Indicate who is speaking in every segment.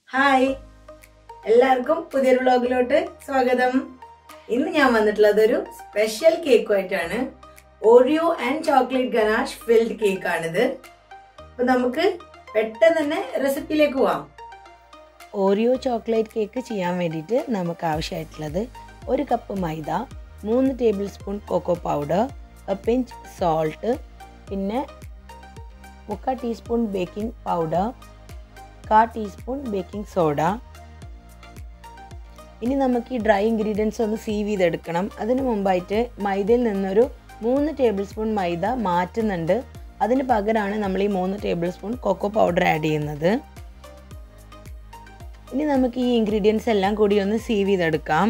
Speaker 1: hi എല്ലാവർക്കും പുതിയൊരു വ്ളോഗിലോട്ട് സ്വാഗതം ഇന്ന് ഞാൻ വന്നിട്ടുള്ളത് ഒരു സ്പെഷ്യൽ കേക്കുമായിട്ടാണ് Oreo and chocolate ganache filled കേക്കാണിത് അപ്പൊ നമുക്ക് പെട്ടെന്ന് തന്നെ റെസിപ്പിയിലേക്ക് പോവാം ഓറിയോ ചോക്ലേറ്റ് കേക്ക് ചെയ്യാൻ വേണ്ടിയിട്ട് നമുക്ക് ആവശ്യമായിട്ടുള്ളത് ഒരു കപ്പ് മൈദ മൂന്ന് tablespoon cocoa powder pinch salt പിന്നെ മുക്കാൽ ടീസ്പൂൺ ബേക്കിംഗ് പൗഡർ കാ ടീസ്പൂൺ ബേക്കിംഗ് സോഡ ഇനി നമുക്ക് ഈ ഡ്രൈ ഇൻഗ്രീഡിയൻസ് ഒന്ന് സീവ് ചെയ്തെടുക്കണം അതിന് മുമ്പായിട്ട് മൈദയിൽ നിന്നൊരു മൂന്ന് ടേബിൾ സ്പൂൺ മൈദ മാറ്റുന്നുണ്ട് അതിന് പകരമാണ് നമ്മൾ ഈ മൂന്ന് tablespoon cocoa powder add ചെയ്യുന്നത് ഇനി നമുക്ക് ഈ ഇൻഗ്രീഡിയൻസ് എല്ലാം കൂടി ഒന്ന് സീവ് ചെയ്തെടുക്കാം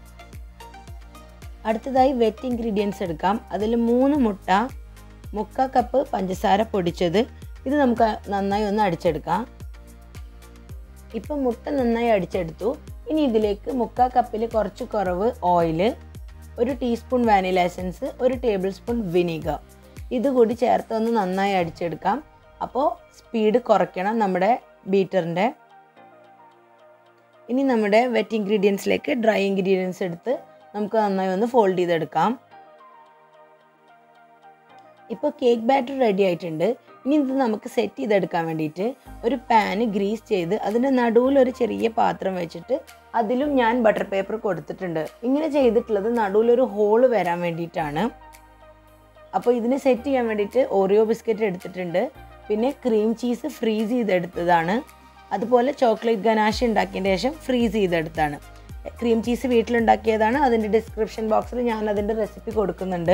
Speaker 1: അടുത്തതായി വെറ്റ് ഇൻഗ്രീഡിയൻസ് എടുക്കാം അതിൽ മൂന്ന് മുട്ട മുക്കാൽ കപ്പ് പഞ്ചസാര പൊടിച്ചത് ഇത് നമുക്ക് നന്നായി ഒന്ന് അടിച്ചെടുക്കാം ഇപ്പം മുട്ട നന്നായി അടിച്ചെടുത്തു ഇനി ഇതിലേക്ക് മുക്കാൽ കപ്പിൽ കുറച്ച് കുറവ് ഓയിൽ ഒരു ടീസ്പൂൺ വാനില എസൻസ് ഒരു ടേബിൾ സ്പൂൺ വിനീഗർ ഇത് കൂടി ചേർത്ത് ഒന്ന് നന്നായി അടിച്ചെടുക്കാം അപ്പോൾ സ്പീഡ് കുറയ്ക്കണം നമ്മുടെ ബീറ്ററിൻ്റെ ഇനി നമ്മുടെ വെറ്റ് ഇൻഗ്രീഡിയൻസിലേക്ക് ഡ്രൈ ഇൻഗ്രീഡിയൻസ് എടുത്ത് നമുക്ക് നന്നായി ഒന്ന് ഫോൾഡ് ചെയ്തെടുക്കാം ഇപ്പോൾ കേക്ക് ബാറ്റർ റെഡി ആയിട്ടുണ്ട് ഇനി ഇത് നമുക്ക് സെറ്റ് ചെയ്തെടുക്കാൻ വേണ്ടിയിട്ട് ഒരു പാന് ഗ്രീസ് ചെയ്ത് അതിൻ്റെ നടുവിൽ ഒരു ചെറിയ പാത്രം വെച്ചിട്ട് അതിലും ഞാൻ ബട്ടർ പേപ്പർ കൊടുത്തിട്ടുണ്ട് ഇങ്ങനെ ചെയ്തിട്ടുള്ളത് നടുവിലൊരു ഹോള് വരാൻ വേണ്ടിയിട്ടാണ് അപ്പോൾ ഇതിന് സെറ്റ് ചെയ്യാൻ വേണ്ടിയിട്ട് ഓറിയോ ബിസ്ക്കറ്റ് എടുത്തിട്ടുണ്ട് പിന്നെ ക്രീം ചീസ് ഫ്രീസ് ചെയ്തെടുത്തതാണ് അതുപോലെ ചോക്ലേറ്റ് ഗനാഷ് ഉണ്ടാക്കിയതിന് ശേഷം ഫ്രീസ് ചെയ്തെടുത്താണ് ക്രീം ചീസ് വീട്ടിലുണ്ടാക്കിയതാണ് അതിൻ്റെ ഡിസ്ക്രിപ്ഷൻ ബോക്സിൽ ഞാൻ അതിൻ്റെ റെസിപ്പി കൊടുക്കുന്നുണ്ട്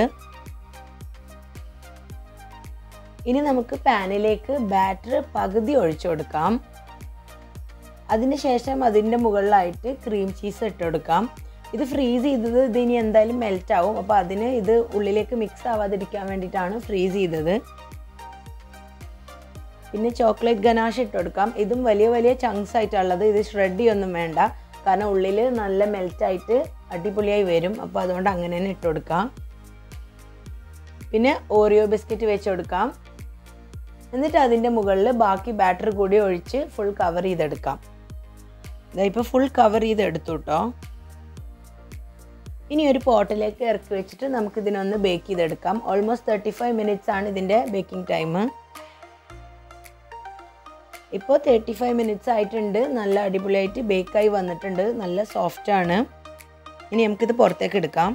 Speaker 1: ഇനി നമുക്ക് പാനിലേക്ക് ബാറ്റർ പകുതി ഒഴിച്ചു കൊടുക്കാം അതിനുശേഷം അതിൻ്റെ മുകളിലായിട്ട് ക്രീം ചീസ് ഇട്ട് കൊടുക്കാം ഇത് ഫ്രീസ് ചെയ്തത് ഇത് ഇനി എന്തായാലും മെൽറ്റ് ആവും അപ്പോൾ അതിന് ഇത് ഉള്ളിലേക്ക് മിക്സ് ആവാതിരിക്കാൻ വേണ്ടിയിട്ടാണ് ഫ്രീസ് ചെയ്തത് പിന്നെ ചോക്ലേറ്റ് ഗനാഷ് ഇട്ട് കൊടുക്കാം ഇതും വലിയ വലിയ ചങ്ക്സ് ആയിട്ടുള്ളത് ഇത് ഷ്രെഡ് ചെയ്യൊന്നും വേണ്ട കാരണം ഉള്ളിൽ നല്ല മെൽറ്റായിട്ട് അടിപൊളിയായി വരും അപ്പോൾ അതുകൊണ്ട് അങ്ങനെ തന്നെ ഇട്ട് കൊടുക്കാം പിന്നെ ഓറിയോ ബിസ്ക്കറ്റ് വെച്ച് കൊടുക്കാം എന്നിട്ട് അതിൻ്റെ മുകളിൽ ബാക്കി ബാറ്റർ കൂടി ഒഴിച്ച് ഫുൾ കവർ ചെയ്തെടുക്കാം ഇപ്പോൾ ഫുൾ കവർ ചെയ്തെടുത്തു കേട്ടോ ഇനി ഒരു പോട്ടിലേക്ക് ഇറക്കി വെച്ചിട്ട് നമുക്ക് ഇതിനൊന്ന് ബേക്ക് ചെയ്തെടുക്കാം ഓൾമോസ്റ്റ് തേർട്ടി ഫൈവ് മിനിറ്റ്സ് ആണ് ഇതിൻ്റെ ബേക്കിംഗ് ടൈം ഇപ്പോൾ തേർട്ടി ഫൈവ് മിനിറ്റ്സ് ആയിട്ടുണ്ട് നല്ല അടിപൊളിയായിട്ട് ബേക്കായി വന്നിട്ടുണ്ട് നല്ല സോഫ്റ്റ് ആണ് ഇനി നമുക്കിത് പുറത്തേക്ക് എടുക്കാം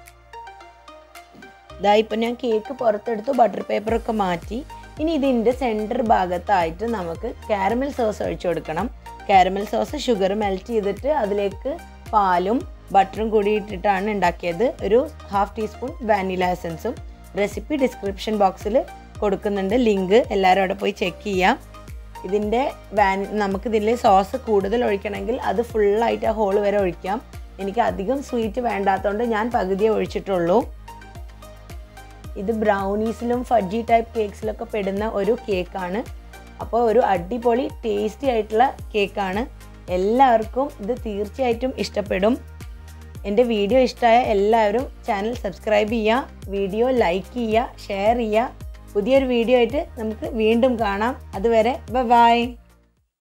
Speaker 1: ഇതാ ഇപ്പം ഞാൻ കേക്ക് പുറത്തെടുത്തു ബട്ടർ പേപ്പറൊക്കെ മാറ്റി ഇനി ഇതിൻ്റെ സെൻറ്റർ ഭാഗത്തായിട്ട് നമുക്ക് കാരമൽ സോസ് ഒഴിച്ചു കൊടുക്കണം കാരമൽ സോസ് ഷുഗർ മെൽറ്റ് ചെയ്തിട്ട് അതിലേക്ക് പാലും ബട്ടറും കൂടി ഇട്ടിട്ടാണ് ഉണ്ടാക്കിയത് ഒരു ഹാഫ് ടീസ്പൂൺ വാനില എസൻസും റെസിപ്പി ഡിസ്ക്രിപ്ഷൻ ബോക്സിൽ കൊടുക്കുന്നുണ്ട് ലിങ്ക് എല്ലാവരും അവിടെ പോയി ചെക്ക് ചെയ്യാം ഇതിൻ്റെ വാൻ നമുക്കിതിൽ സോസ് കൂടുതൽ ഒഴിക്കണമെങ്കിൽ അത് ഫുള്ളായിട്ട് ആ ഹോൾ വരെ ഒഴിക്കാം എനിക്ക് അധികം സ്വീറ്റ് വേണ്ടാത്തതുകൊണ്ട് ഞാൻ പകുതിയേ ഒഴിച്ചിട്ടുള്ളൂ ഇത് ബ്രൗണീസിലും ഫഡ്ജി ടൈപ്പ് കേക്ക്സിലൊക്കെ പെടുന്ന ഒരു കേക്കാണ് അപ്പോൾ ഒരു അടിപൊളി ടേസ്റ്റി ആയിട്ടുള്ള കേക്കാണ് എല്ലാവർക്കും ഇത് തീർച്ചയായിട്ടും ഇഷ്ടപ്പെടും എൻ്റെ വീഡിയോ ഇഷ്ടമായ എല്ലാവരും ചാനൽ സബ്സ്ക്രൈബ് ചെയ്യുക വീഡിയോ ലൈക്ക് ചെയ്യുക ഷെയർ ചെയ്യുക പുതിയൊരു വീഡിയോ ആയിട്ട് നമുക്ക് വീണ്ടും കാണാം അതുവരെ ബൈ